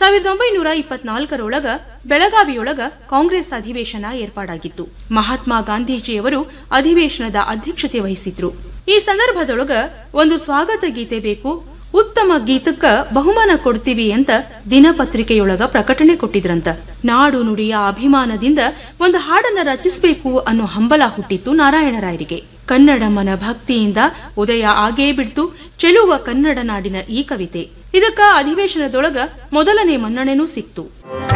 ಸಾವಿರದ ಒಂಬೈನೂರ ಇಪ್ಪತ್ನಾಲ್ಕರೊಳಗ ಬೆಳಗಾವಿಯೊಳಗ ಕಾಂಗ್ರೆಸ್ ಅಧಿವೇಶನ ಏರ್ಪಾಡಾಗಿತ್ತು ಮಹಾತ್ಮ ಗಾಂಧೀಜಿಯವರು ಅಧಿವೇಶನದ ಅಧ್ಯಕ್ಷತೆ ವಹಿಸಿದ್ರು ಈ ಸಂದರ್ಭದೊಳಗ ಒಂದು ಸ್ವಾಗತ ಗೀತೆ ಬೇಕು ಉತ್ತಮ ಗೀತಕ್ಕ ಬಹುಮಾನ ಕೊಡ್ತೀವಿ ಅಂತ ದಿನಪತ್ರಿಕೆಯೊಳಗ ಪ್ರಕಟಣೆ ಕೊಟ್ಟಿದ್ರಂತ ನಾಡು ನುಡಿಯ ಅಭಿಮಾನದಿಂದ ಒಂದು ಹಾಡನ್ನ ರಚಿಸಬೇಕು ಅನ್ನೋ ಹಂಬಲ ಹುಟ್ಟಿತ್ತು ನಾರಾಯಣರಾಯರಿಗೆ ಕನ್ನಡಮ್ಮನ ಭಕ್ತಿಯಿಂದ ಉದಯ ಆಗೇ ಬಿಡ್ತು ಚೆಲುವ ಕನ್ನಡ ನಾಡಿನ ಈ ಕವಿತೆ ಇದಕ್ಕ ಅಧಿವೇಶನದೊಳಗ ಮೊದಲನೇ ಮನ್ನಣೆನೂ ಸಿಕ್ತು